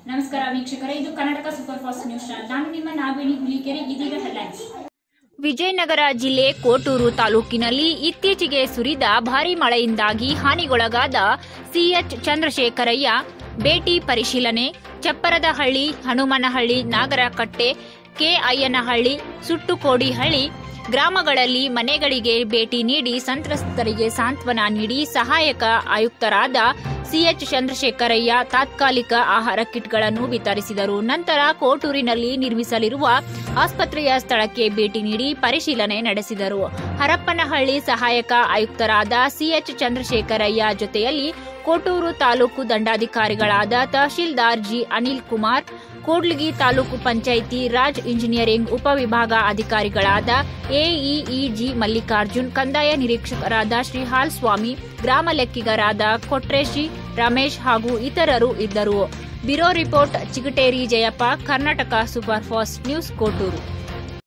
ನಮಸ್ಕಾರ ವೀಕ್ಷಕರೇ ಇದು Karnataka super fast news channel ನಾನು ನಿಮ್ಮ ನಾಗವೇಣಿ ಹುಲಿಕೆರೆ ಇದೀಗ ಹೆಡ್ಲೈನ್ಸ್ ವಿಜಯನಗರ ಜಿಲ್ಲೆ ಕೋಟೂರು ತಾಲೂಕಿನಲ್ಲಿ ಇತ್ತೀಚೆಗೆ ಸುರಿದ ಭಾರೀ ಮಳೆಯಿಂದಾಗಿ ಹಾನಿಗೊಳಗಾದ ಸಿಎಚ್ ಚಂದ್ರಶೇಖರಯ್ಯ ಭೇಟಿ ಪರಿಶೀಲನೆ ಚಪ್ಪರದಹಳ್ಳಿ ಹನುಮನಹಳ್ಳಿ ನಾಗರಕಟ್ಟೆ ಕೆ ಅಯ್ಯನಹಳ್ಳಿ ಸುಟ್ಟುಕೋಡಿಹಳ್ಳಿ ಗ್ರಾಮಗಳಲ್ಲಿ ಮನೆಗಳಿಗೆ ಭೇಟಿ ನೀಡಿ ಸಂತ್ರಸ್ತರಿಗೆ ಸಾಂತ್ವನ ನೀಡಿ ಸಹಾಯಕ ಆಯುಕ್ತರಾದ ಸಿಎಚ್ ಚಂದ್ರಶೇಖರಯ್ಯ ತಾತ್ಕಾಲಿಕ ಆಹಾರ ಕಿಟ್ಗಳನ್ನು ವಿತರಿಸಿದರು ನಂತರ ಕೋಟೂರಿನಲ್ಲಿ ನಿರ್ಮಿಸಲಿರುವ ಆಸ್ಪತ್ರೆಯ ಸ್ಥಳಕ್ಕೆ ಭೇಟಿ ನೀಡಿ ಪರಿಶೀಲನೆ ನಡೆಸಿದರು ಹರಪ್ಪನಹಳ್ಳಿ ಸಹಾಯಕ ಆಯುಕ್ತರಾದ ಸಿಎಚ್ ಚಂದ್ರಶೇಖರಯ್ಯ ಜೊತೆಯಲ್ಲಿ ಕೋಟೂರು ತಾಲೂಕು ದಂಡಾಧಿಕಾರಿಗಳಾದ ತಹಶೀಲ್ದಾರ್ ಜಿ ಅನಿಲ್ ಕುಮಾರ್ ಕೂಡ್ಲಿಗಿ ತಾಲೂಕು ಪಂಚಾಯಿತಿ ರಾಜ್ ಇಂಜಿನಿಯರಿಂಗ್ ಉಪವಿಭಾಗ ಅಧಿಕಾರಿಗಳಾದ ಎಇಇಜಿ ಮಲ್ಲಿಕಾರ್ಜುನ್ ಕಂದಾಯ ನಿರೀಕ್ಷಕರಾದ ಶ್ರೀಹಾಲ್ ಸ್ವಾಮಿ ಗ್ರಾಮ ಲೆಕ್ಕಿಗರಾದ ಕೊಟ್ರೇಶಿ ರಮೇಶ್ ಹಾಗೂ ಇತರರು ಇದ್ದರು bureau report Chigateri Jayappa Karnataka super fast news Kotur